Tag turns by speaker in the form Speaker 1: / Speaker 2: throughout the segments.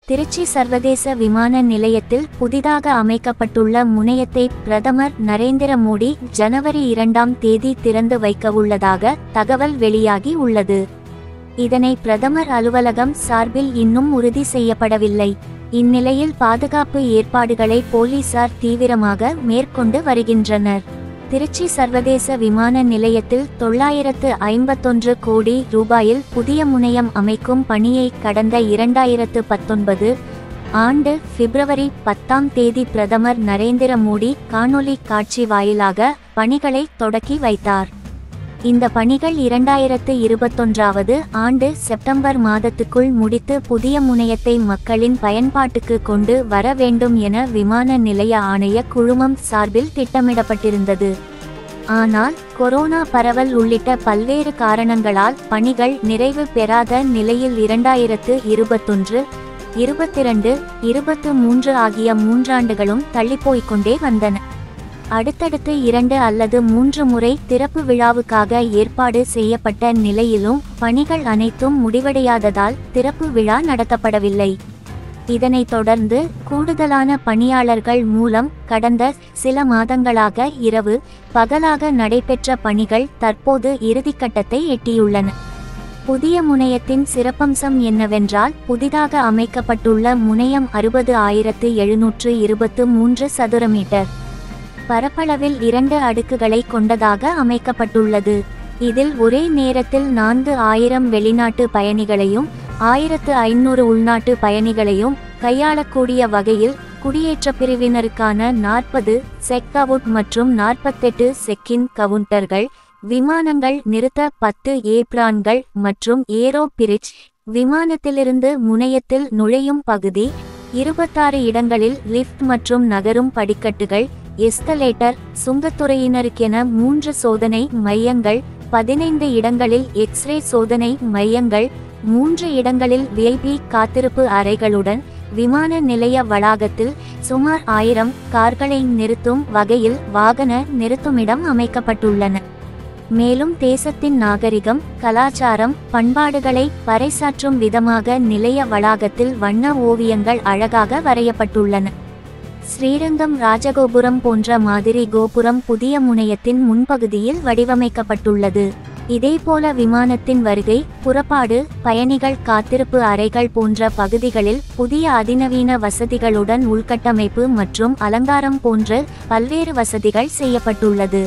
Speaker 1: திருச்சி சர்வதேச விமான நிலையத்தில் புதிதாக அமைக்கப்பட்டுள்ள முனையத்தை பிரதமர் நரேந்திர மோடி ஜனவரி இரண்டாம் தேதி திறந்து வைக்கவுள்ளதாக தகவல் வெளியாகி உள்ளது இதனை பிரதமர் அலுவலகம் சார்பில் இன்னும் உறுதி செய்யப்படவில்லை இந்நிலையில் பாதுகாப்பு ஏற்பாடுகளை போலீசார் தீவிரமாக மேற்கொண்டு வருகின்றனர் திருச்சி சர்வதேச விமான நிலையத்தில் தொள்ளாயிரத்து ஐம்பத்தொன்று கோடி ரூபாயில் புதிய முனையம் அமைக்கும் பணியை கடந்த இரண்டாயிரத்து பத்தொன்பது ஆண்டு பிப்ரவரி பத்தாம் தேதி பிரதமர் நரேந்திர மோடி காணொலி காட்சி வாயிலாக பணிகளை தொடக்கி வைத்தார் இந்த பணிகள் இரண்டாயிரத்து இருபத்தொன்றாவது ஆண்டு செப்டம்பர் மாதத்துக்குள் முடித்து புதிய முனையத்தை மக்களின் பயன்பாட்டுக்கு கொண்டு வர வேண்டும் என விமான நிலைய ஆணைய குழுமம் சார்பில் திட்டமிடப்பட்டிருந்தது ஆனால் கொரோனா பரவல் உள்ளிட்ட பல்வேறு காரணங்களால் பணிகள் நிறைவு பெறாத நிலையில் இரண்டாயிரத்து இருபத்தொன்று இருபத்திரண்டு இருபத்து மூன்று ஆகிய மூன்றாண்டுகளும் தள்ளிப்போய்க்கொண்டே வந்தன அடுத்தடுத்து இரண்டு அல்லது மூன்று முறை திறப்பு விழாவுக்காக ஏற்பாடு செய்யப்பட்ட நிலையிலும் பணிகள் அனைத்தும் முடிவடையாததால் திறப்பு விழா நடத்தப்படவில்லை இதனைத் தொடர்ந்து கூடுதலான பணியாளர்கள் மூலம் கடந்த சில மாதங்களாக இரவு பகலாக நடைபெற்ற பணிகள் தற்போது இறுதிக்கட்டத்தை எட்டியுள்ளன புதிய முனையத்தின் சிறப்பம்சம் என்னவென்றால் புதிதாக அமைக்கப்பட்டுள்ள முனையம் அறுபது ஆயிரத்து எழுநூற்று இருபத்து மூன்று சதுர மீட்டர் பரப்பளவில் இரண்டு அடுக்குகளை கொண்டதாக அமைக்கப்பட்டுள்ளது இதில் ஒரே நேரத்தில் நான்கு ஆயிரம் வெளிநாட்டு பயணிகளையும் ஆயிரத்து ஐநூறு உள்நாட்டு பயணிகளையும் கையாளக்கூடிய வகையில் குடியேற்ற பிரிவினருக்கான நாற்பது செக் அவுட் மற்றும் நாற்பத்தெட்டு செக்கின் கவுண்டர்கள் விமானங்கள் நிறுத்த பத்து ஏப்ரான்கள் மற்றும் ஏரோ பிரிட்ஜ் விமானத்திலிருந்து முனையத்தில் நுழையும் பகுதி இருபத்தாறு இடங்களில் லிஃப்ட் மற்றும் நகரும் படிக்கட்டுகள் எஸ்கலேட்டர் சுங்கத்துறையினருக்கென மூன்று சோதனை மையங்கள் பதினைந்து இடங்களில் எக்ஸ்ரே சோதனை மையங்கள் மூன்று இடங்களில் விஐபி காத்திருப்பு அறைகளுடன் விமான நிலைய வளாகத்தில் சுமார் ஆயிரம் கார்களை நிறுத்தும் வகையில் வாகன நிறுத்துமிடம் அமைக்கப்பட்டுள்ளன மேலும் தேசத்தின் நாகரிகம் கலாச்சாரம் பண்பாடுகளை பறைசாற்றும் விதமாக நிலைய வளாகத்தில் வண்ண ஓவியங்கள் அழகாக வரையப்பட்டுள்ளன ஸ்ரீரங்கம் ராஜகோபுரம் போன்ற மாதிரி கோபுரம் புதிய முனையத்தின் முன்பகுதியில் வடிவமைக்கப்பட்டுள்ளது இதேபோல விமானத்தின் வருகை புறப்பாடு பயணிகள் காத்திருப்பு அறைகள் போன்ற பகுதிகளில் புதிய அதிநவீன வசதிகளுடன் உள்கட்டமைப்பு மற்றும் அலங்காரம் போன்ற பல்வேறு வசதிகள் செய்யப்பட்டுள்ளது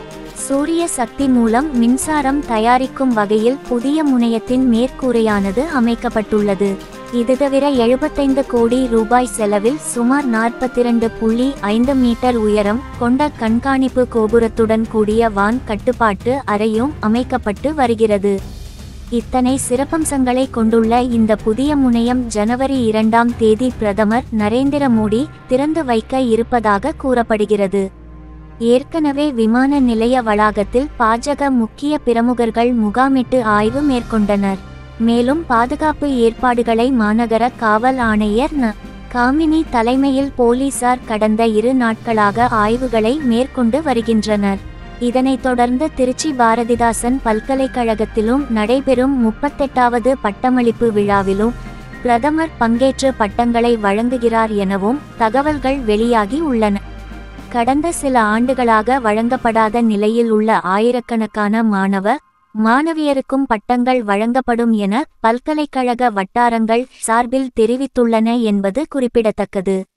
Speaker 1: சூரிய சக்தி மூலம் மின்சாரம் தயாரிக்கும் வகையில் புதிய முனையத்தின் மேற்கூரையானது அமைக்கப்பட்டுள்ளது இது தவிர எழுபத்தைந்து கோடி ரூபாய் செலவில் சுமார் நாற்பத்திரண்டு புள்ளி ஐந்து மீட்டர் உயரம் கொண்ட கண்காணிப்பு கோபுரத்துடன் கூடிய வான் கட்டுப்பாட்டு அறையும் அமைக்கப்பட்டு வருகிறது இத்தனை சிறப்பம்சங்களை கொண்டுள்ள இந்த புதிய முனையம் ஜனவரி இரண்டாம் தேதி பிரதமர் நரேந்திர மோடி திறந்து வைக்க இருப்பதாக கூறப்படுகிறது ஏற்கனவே விமான நிலைய வளாகத்தில் பாஜக முக்கிய பிரமுகர்கள் முகாமிட்டு ஆய்வு மேற்கொண்டனர் மேலும் பாதுகாப்பு ஏற்பாடுகளை மாநகர காவல் ஆணையர் ந காமினி தலைமையில் போலீசார் கடந்த இரு நாட்களாக ஆய்வுகளை மேற்கொண்டு வருகின்றனர் இதனைத் தொடர்ந்து திருச்சி பாரதிதாசன் பல்கலைக்கழகத்திலும் நடைபெறும் முப்பத்தெட்டாவது பட்டமளிப்பு விழாவிலும் பிரதமர் பங்கேற்று பட்டங்களை வழங்குகிறார் எனவும் தகவல்கள் வெளியாகி உள்ளன கடந்த சில ஆண்டுகளாக வழங்கப்படாத நிலையில் உள்ள ஆயிரக்கணக்கான மாணவ மாணவியருக்கும் பட்டங்கள் வழங்கப்படும் என பல்கலைக்கழக வட்டாரங்கள் சார்பில் தெரிவித்துள்ளன என்பது குறிப்பிடத்தக்கது